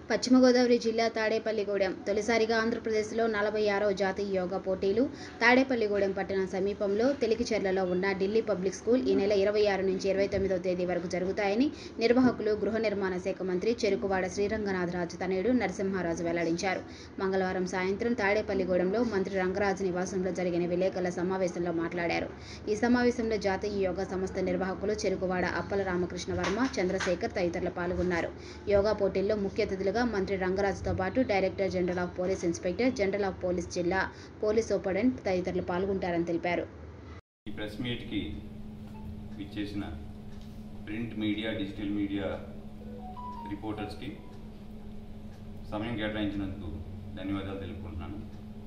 పశ్చిమ గోదావరి జిల్లా తాడేపల్లిగూడెం తొలిసారిగా ఆంధ్రప్రదేశ్లో నలభై ఆరవ జాతీయ యోగా పోటీలు తాడేపల్లిగూడెం పట్టణ సమీపంలో తెలికిచెర్లలో ఉన్న ఢిల్లీ పబ్లిక్ స్కూల్ ఈ నెల ఇరవై ఆరు నుంచి ఇరవై తొమ్మిదో తేదీ వరకు జరుగుతాయని నిర్వాహకులు గృహ నిర్మాణ శాఖ మంత్రి చెరుకువాడ శ్రీరంగనాథరాజు తనయుడు నరసింహారాజు వెల్లడించారు మంగళవారం సాయంత్రం తాడేపల్లిగూడెంలో మంత్రి రంగరాజు నివాసంలో జరిగిన విలేకరుల సమావేశంలో మాట్లాడారు ఈ సమావేశంలో జాతీయ యోగా సంస్థ నిర్వాహకులు చెరుకువాడ అప్పల రామకృష్ణ వర్మ చంద్రశేఖర్ తదితరులు పాల్గొన్నారు యోగా పోటీల్లో ముఖ్య అతిథులుగా మంత్రి రంగరాజుతో పాటు director general of police inspector general of police జిల్లా పోలీస్ సూపరింటెండెంట్ తదితరులు పాల్గొంటారని తెలిపారు ఈ ప్రెస్ మీట్కి ఇచ్చేసిన ప్రింట్ మీడియా డిజిటల్ మీడియా రిపోర్టర్స్కి సమయం కేటాయించినందుకు ధన్యవాదాలు తెలుపుకుంటున్నాను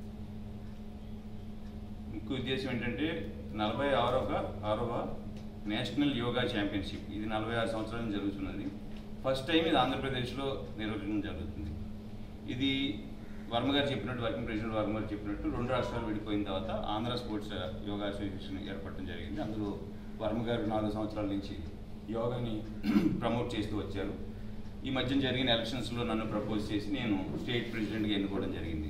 ముఖ్య ఉద్దేశం ఏంటంటే నలభై ఆరవ ఆరవ నేషనల్ యోగా ఛాంపియన్షిప్ ఇది నలభై ఆరు సంవత్సరాల నుంచి జరుగుతున్నది ఫస్ట్ టైం ఇది ఆంధ్రప్రదేశ్లో నిర్వహించడం జరుగుతుంది ఇది వర్మ గారు చెప్పినట్టు వర్కింగ్ ప్రెసిడెంట్ వర్మ గారు చెప్పినట్టు రెండు రాష్ట్రాలు విడిపోయిన తర్వాత ఆంధ్ర స్పోర్ట్స్ యోగా అసోసియేషన్ ఏర్పడడం జరిగింది అందులో వర్మ గారు నాలుగు సంవత్సరాల నుంచి యోగాని ప్రమోట్ చేస్తూ వచ్చారు ఈ మధ్యన జరిగిన ఎలక్షన్స్లో నన్ను ప్రపోజ్ చేసి నేను స్టేట్ ప్రెసిడెంట్గా ఎన్నుకోవడం జరిగింది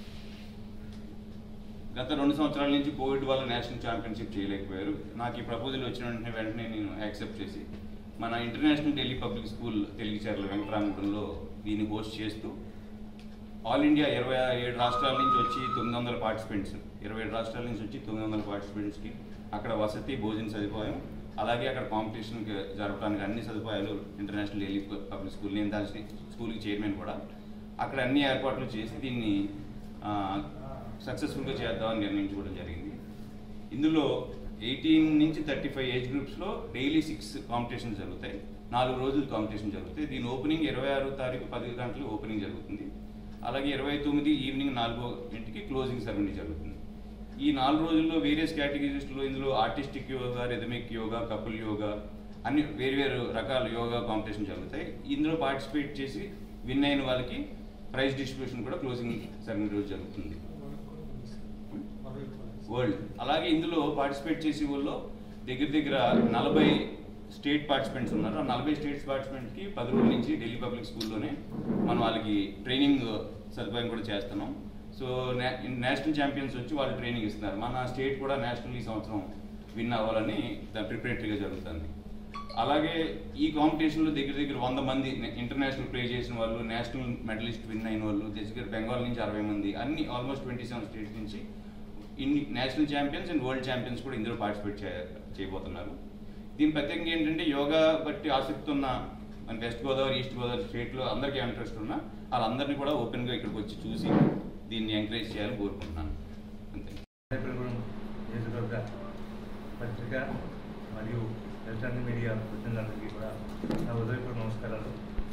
గత రెండు సంవత్సరాల నుంచి కోవిడ్ వల్ల నేషనల్ ఛాంపియన్షిప్ చేయలేకపోయారు నాకు ఈ ప్రపోజల్ వచ్చిన వెంటనే వెంటనే నేను యాక్సెప్ట్ చేసి మన international Delhi public school Telugucharla వెంకటరామపురంలో దీన్ని హోస్ట్ చేస్తూ ఆల్ ఇండియా ఇరవై ఏడు రాష్ట్రాల నుంచి వచ్చి తొమ్మిది వందల పార్టిసిపెంట్స్ ఇరవై ఏడు రాష్ట్రాల నుంచి వచ్చి తొమ్మిది వందల పార్టిసిపెంట్స్కి అక్కడ వసతి భోజన సదుపాయం అలాగే అక్కడ కాంపిటీషన్ జరపడానికి అన్ని సదుపాయాలు ఇంటర్నేషనల్ ఢిల్లీ పబ్లిక్ స్కూల్ నేను దాని స్కూల్కి చైర్మన్ కూడా అక్కడ అన్ని ఏర్పాట్లు చేసి దీన్ని సక్సెస్ఫుల్గా చేద్దామని నిర్ణయించుకోవడం జరిగింది ఇందులో ఎయిటీన్ నుంచి థర్టీ ఫైవ్ ఏజ్ గ్రూప్స్లో డైలీ సిక్స్ కాంపిటీషన్ జరుగుతాయి నాలుగు రోజులు కాంపిటీషన్ జరుగుతాయి దీని ఓపెనింగ్ ఇరవై ఆరో తారీఖు పది గంటలు ఓపెనింగ్ జరుగుతుంది అలాగే ఇరవై తొమ్మిది ఈవినింగ్ నాలుగో ఇంటికి క్లోజింగ్ సెరమనీ జరుగుతుంది ఈ నాలుగు రోజుల్లో వేరియస్ కేటగిరీస్లో ఇందులో artistic yoga rhythmic yoga couple yoga అన్ని వేరు వేరు రకాల యోగా కాంపిటీషన్ జరుగుతాయి ఇందులో పార్టిసిపేట్ చేసి విన్ అయిన వాళ్ళకి ప్రైజ్ డిస్ట్రిబ్యూషన్ కూడా క్లోజింగ్ సెరమనీ రోజు జరుగుతుంది వరల్డ్ అలాగే ఇందులో పార్టిసిపేట్ చేసే వాళ్ళు దగ్గర దగ్గర నలభై స్టేట్ పార్టిసిపెంట్స్ ఉన్నారు ఆ నలభై స్టేట్స్ పార్టిసిపెంట్కి పది రోజుల నుంచి ఢిల్లీ పబ్లిక్ స్కూల్లోనే మనం వాళ్ళకి ట్రైనింగ్ సదుపాయం కూడా చేస్తున్నాం సో నేషనల్ ఛాంపియన్స్ వచ్చి వాళ్ళు ట్రైనింగ్ ఇస్తున్నారు మన స్టేట్ కూడా నేషనల్ ఈ సంవత్సరం విన్ అవ్వాలని ప్రిపరేటరీగా జరుగుతుంది అలాగే ఈ కాంపిటీషన్లో దగ్గర దగ్గర వంద మంది ఇంటర్నేషనల్ ప్లే చేసిన వాళ్ళు నేషనల్ మెడలిస్ట్ విన్ అయిన వాళ్ళు దగ్గర బెంగాల్ నుంచి అరవై మంది అన్ని ఆల్మోస్ట్ ట్వంటీ సెవెన్ స్టేట్స్ నుంచి ఇన్ని national champions and world champions కూడా ఇందులో పార్టిసిపేట్ చే చేయబోతున్నారు దీని ప్రత్యేకంగా ఏంటంటే యోగా బట్టి ఆసక్తి ఉన్న మన వెస్ట్ గోదావరి ఈస్ట్ గోదావరి స్టేట్లో అందరికీ ఇంట్రెస్ట్ ఉన్నా వాళ్ళందరినీ కూడా ఓపెన్గా ఇక్కడికి వచ్చి చూసి దీన్ని ఎంకరేజ్ చేయాలని కోరుకుంటున్నాను అంతే రేపటిగూడెం నియోజకవర్గ పత్రిక మరియు ఎలక్ట్రానిక్ మీడియా ప్రతినిధులందరికీ కూడా నా ఉదయపూర్వ నమస్కారాలు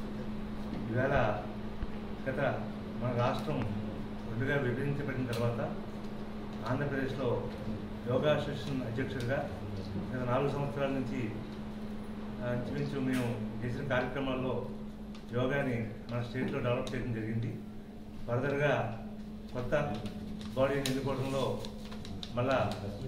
ఈవేళ గత మన రాష్ట్రం రెండుగా విభజించబడిన తర్వాత ఆంధ్రప్రదేశ్లో యోగా అసోసియేషన్ అధ్యక్షుడిగా గత నాలుగు సంవత్సరాల నుంచి ఆ, ఇంచుమించు మేము చేసిన కార్యక్రమాల్లో యోగాని మన స్టేట్లో డెవలప్ చేయడం జరిగింది ఫర్దర్గా కొత్త బాడీని ఎన్నుకోవడంలో మళ్ళా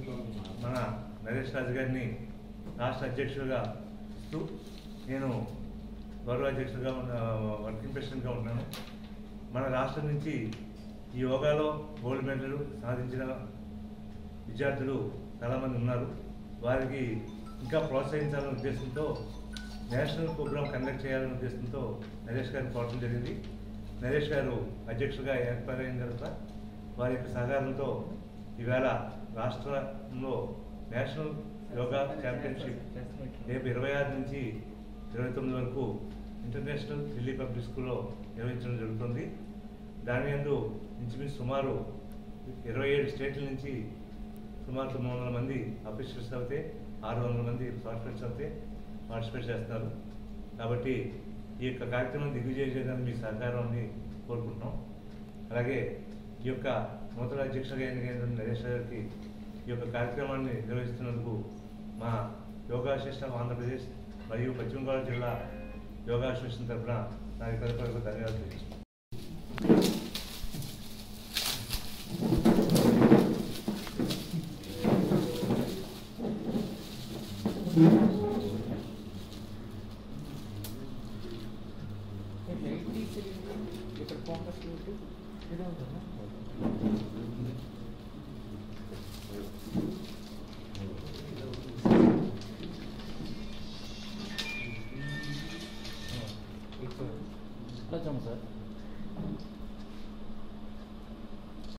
మన నరేష్ రాజు గారిని రాష్ట్ర అధ్యక్షుడిగా ఇస్తూ నేను గౌరవ అధ్యక్షుడిగా ఉన్న వర్కింగ్ ప్రెసిడెంట్గా ఉన్నాను మన రాష్ట్రం నుంచి ఈ యోగాలో గోల్డ్ మెడల్ సాధించిన విద్యార్థులు చాలామంది ఉన్నారు వారికి ఇంకా ప్రోత్సహించాలనే ఉద్దేశంతో నేషనల్ ప్రోగ్రామ్ కండక్ట్ చేయాలనే ఉద్దేశంతో నరేష్ గారిని కోరడం జరిగింది నరేష్ గారు అధ్యక్షుడిగా ఏర్పాటైన తర్వాత వారి యొక్క సహకారంతో ఈవేళ రాష్ట్రంలో నేషనల్ యోగా ఛాంపియన్షిప్ రేపు ఇరవై ఆరు నుంచి ఇరవై తొమ్మిది వరకు ఇంటర్నేషనల్ ఢిల్లీ పబ్లిక్ స్కూల్లో నిర్వహించడం జరుగుతుంది దాని యందు ఇంచుమించు సుమారు ఇరవై ఏడు స్టేట్ల నుంచి సుమారు తొమ్మిది వందల మంది అఫీషియల్స్ అయితే ఆరు వందల మంది సాఫ్ట్వేర్స్ అయితే పార్టిసిపేట్ చేస్తున్నారు కాబట్టి ఈ యొక్క కార్యక్రమం దిగ్విజయం చేయడానికి మీ సహకారాన్ని కోరుకుంటున్నాం అలాగే ఈ యొక్క నూతన అధ్యక్షుడిగా ఎన్నికైన నరేష్ గారికి ఈ యొక్క కార్యక్రమాన్ని నిర్వహిస్తున్నందుకు మా యోగా అసోసియేషన్ ఆఫ్ ఆంధ్రప్రదేశ్ మరియు పశ్చిమ గోదావరి జిల్లా యోగా అసోసియేషన్ తరఫున నా యొక్క ధన్యవాదాలు తెలియజేస్తున్నాను ఇక్కడ ఫోకస్ పెట్టి ఇదే ఉంటుందా ఇట్లా చూడండి సార్